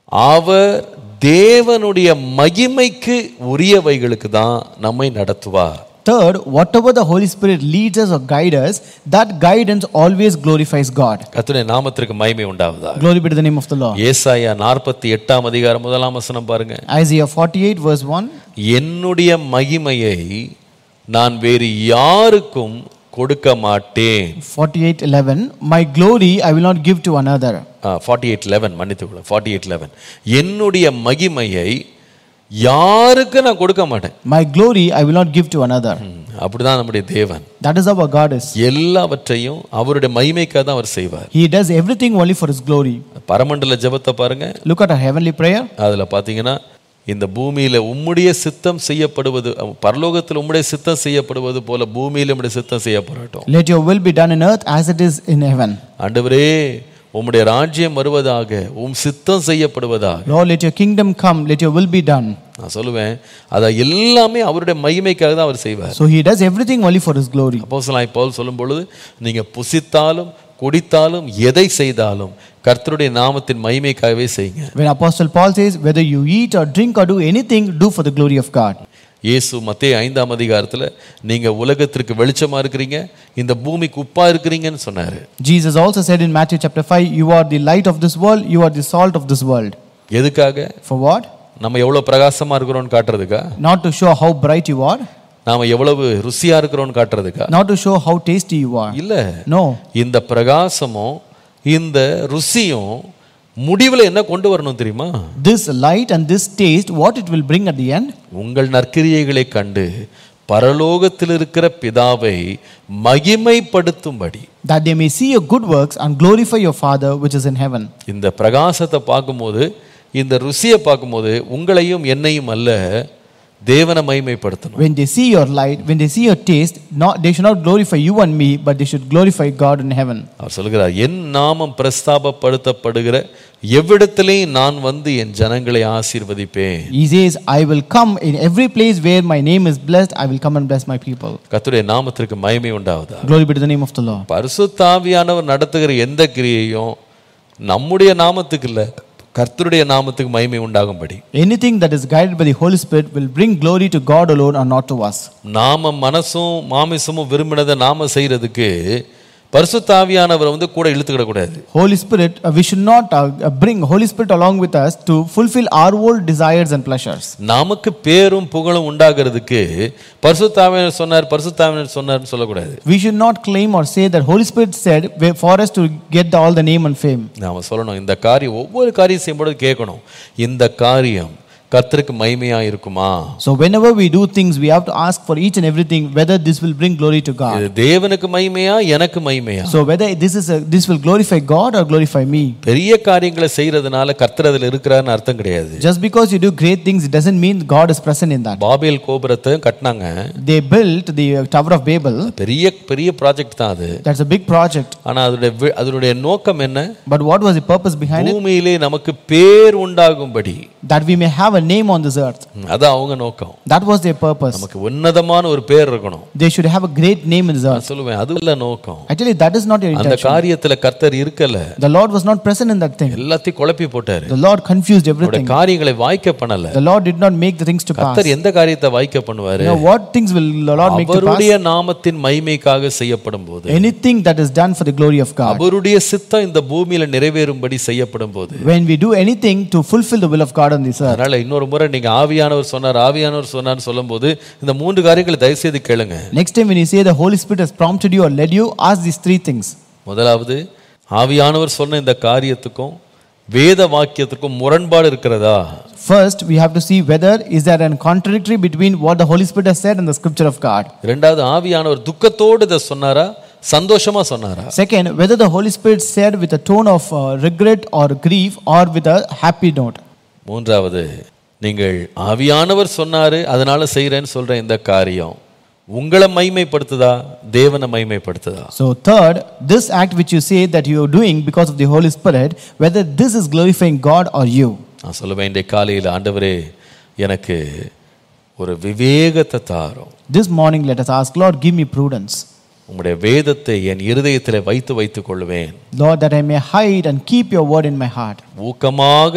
அவர் தேவனுடைய மகிமைக்கு உரியவைகளுக்கு தான் நம்மை நடத்துவார் Third, whatever the Holy Spirit leads us or guides us, that guidance always glorifies God. கர்த்தருடைய நாமத்திற்கு மகிமை உண்டாவதா Glory be to the name of the Lord. ஏசாயா நாற்பத்தி எட்டாம் அதிகாரம் முதலாம் வசனம் பாருங்க Isaiah 48, verse 1. என்னுடைய மகிமையை நான் வேறு யாருக்கும் கொடுக்க மாட்டேன் 48, 11. My glory I will not give to another. Forty eight eleven மன்னித்துக்கொள்ள ஃபார்ட்டி எயிட் லெவன் என்னுடைய மகிமையை யாருக்கு நான் கொடுக்க மாட்டேன் My glory I will not give to another. ம், அப்படிதான் நம்முடைய தேவன் That is how our God is. எல்லாவற்றையும் அவருடைய மகிமைக்காக தான் அவர் செய்வார் He does everything only for His glory. பரமண்டல ஜெபத்தை பாருங்க Look at our heavenly prayer. அதுல பாத்தீங்கன்னா இந்த பூமியில உம்முடைய சித்தம் செய்யப்படுவது பரலோகத்தில் உம்முடைய சித்தம் செய்யப்படுவது போல பூமியில உம்முடைய சித்தம் செய்யப்படட்டும் Let your will be done in earth as it is in heaven. ஆண்டவரே உம்முடைய ராஜ்யம் வருவதாக உம் சித்தம் செய்யப்படுவதாக Lord, let your kingdom come, let your will be done. நான் சொல்லுவேன் அதை எல்லாமே அவருடைய மகிமைக்காக தான் அவர் செய்வார் So He does everything only for His glory. அப்போஸ்தலனாகிய பவுல் சொல்லும் பொழுது நீங்க புசித்தாலும் குடித்தாலும் எதை செய்தாலும் கர்த்தருடைய நாமத்தின் மகிமைக்காகவே செய்யுங்க When Apostle Paul says, whether you eat or drink or do anything, do for the glory of God. இயேசு மத்தேயு ஐந்தாம் அதிகாரத்துல நீங்க உலகத்திற்கு வெளிச்சமா இருக்கிறீங்க இந்த பூமிக்கு உப்பா இருக்கிறீங்கன்னு சொன்னாரு Jesus also said in Matthew chapter 5, You are the light of this world, you are the salt of this world. எதுக்காக For what? நம்ம எவ்வளவு பிரகாசமா இருக்கிறோம்னு காட்டுறதுக்கா Not to show how bright you are, நாம எவ்வளவு ருசியா இருக்கிறோம்னு காட்டுறதுக்கா not to show how tasty you are. இல்ல No. இந்த பிரகாசமும் இந்த ருசியும் முடிவுல என்ன கொண்டு வரணும் தெரியுமா This light and this taste, what it will bring at the end? உங்கள் நற்கிரியைகளை கண்டு பரலோகத்தில் இருக்கிற பிதாவை மகிமைப்படுத்தும்படி That they may see your good works and glorify your Father which is in heaven. இந்த பிரகாசத்தை பார்க்கும்போது இந்த ருசியை பார்க்கும்போது உங்களையும் என்னையும் அல்ல தேவனை மகிமைப்படுத்தணும் When they see your light, when they see your taste, not, they should not glorify you and me, but they should glorify God in heaven. அவர் சொல்கிறார் என் நாமம் பிரஸ்தாபப்படுத்தப்படுகிற எவ்விடத்திலேயும் நான் வந்து என் ஜனங்களை ஆசீர்வதிப்பேன் He says, I will come in every place where my name is blessed, I will come and bless my people. கர்த்தருடைய நாமத்திற்கு மகிமை உண்டாவதா Glory be to the name of the Lord. பரிசுத்தாவியானவர் நடத்துகிற எந்த கிரியையும் நம்முடைய நாமத்துக்கு இல்ல கர்த்தருடைய நாமத்துக்கு மகிமை உண்டாகும்படி Anything that is guided by the Holy Spirit will bring glory to God alone and not to us. நாம மனசும் மாமிசமும் விரும்பினதை நாம செய்யறதுக்கு பரிசுத்தாவியானவரை வந்து கூட இழுத்துக்கிட கூடாது Holy Spirit, uh, we should not uh, uh, bring Holy Spirit along with us to fulfill our old desires and pleasures. நமக்கு பேரும் புகழும் உண்டாகிறதுக்கு பரிசுத்தாவியனர் சொன்னார் பரிசுத்தாவியனர் சொன்னார்னு சொல்லக்கூடாது We should not claim or say that Holy Spirit said where- for us to get all the name and fame. நாம சொல்லணும் இந்த காரியம் ஒவ்வொரு காரியம் செய்யும்போது கேட்கணும் இந்த காரியம் கர்த்தருக்கு மகிமையா இருக்குமா So whenever we do things, we have to ask for each and everything whether this will bring glory to God. இது தேவனுக்கு மகிமையா எனக்கு மகிமையா So whether this is a, this will glorify God or glorify me. பெரிய காரியங்களை செய்யறதுனால கர்த்தர் அதுல இருக்கிறாருன்னு அர்த்தம் கிடையாது Just because you do great things, it doesn't mean God is present in that. Babel கோபுரத்தை கட்டினாங்க They built the uh, Tower of Babel. பெரிய பெரிய ப்ராஜெக்ட் தான் அது That's a big project. ஆனா அதனுடைய வி- அதனுடைய நோக்கம் என்ன But what was the purpose behind it? பூமியிலே நமக்கு பேர் உண்டாகும்படி That we may have a name on this earth. ம், அதான் அவங்க நோக்கம் That was their purpose. நமக்கு உன்னதமான ஒரு பேர் இருக்கணும் They should have a great name in this நான் earth. சொல்லுவேன் அது இல்ல நோக்கம் Actually, that is not your அந்த intention. காரியத்துல கர்த்தர் இருக்கல The Lord was not present in that thing. எல்லாத்தையும் குழப்பி போட்டாரு The Lord confused அவருடைய everything. காரியங்களை வாய்க்க பண்ணல The Lord did not make the things to pass. கர்த்தர் எந்த காரியத்தை வாய்க்க பண்ணுவாரு You know what things will the Lord make to pass? அவருடைய நாமத்தின் மகிமைக்காக செய்யப்படும் போது Anything that is done for the glory of God. அவருடைய சித்தம் இந்த பூமியில நிறைவேறும்படி செய்யப்படும் போது When we do anything to fulfill the will of God on this earth. அதனால இன்னொரு முறை நீங்க ஆவியானவர் சொன்னார் ஆவியானவர் சொன்னார்னு சொல்லும்போது இந்த மூன்று காரியங்களை தயவு செய்து கேளுங்க Next time when you say the Holy Spirit has prompted you or led you, ask these three things. முதலாவது ஆவியானவர் சொன்ன இந்த காரியத்துக்கும் வேத வாக்கியத்துக்கும் முரண்பாடு இருக்கிறதா First, we have to see whether is there a contradictory between what the Holy Spirit has said and the scripture of God. இரண்டாவது ஆவியானவர் துக்கத்தோடு இதை சொன்னாரா சந்தோஷமா சொன்னாரா Second, whether the Holy Spirit said with a tone of uh, regret or grief or with a happy note. மூன்றாவது நீங்கள் ஆவியானவர் சொன்னாரு அதனால செய்றேன்னு சொல்ற இந்த காரியம் உங்களை மைமைப்படுத்துதா தேவனை மைமைப்படுத்துதா So, third, this act which you say that you are doing because of the Holy Spirit, whether this is glorifying God or you. நான் சொல்லுவேன் இன்றைய காலையில் ஆண்டவரே எனக்கு ஒரு விவேகத்தை தாரும் This morning, let us ask, Lord, give me prudence. உம்முடைய வேதத்தை என் இருதயத்தில் வைத்து வைத்துக் கொள்வேன் Lord, that I may hide and keep your word in my heart. ஊக்கமாக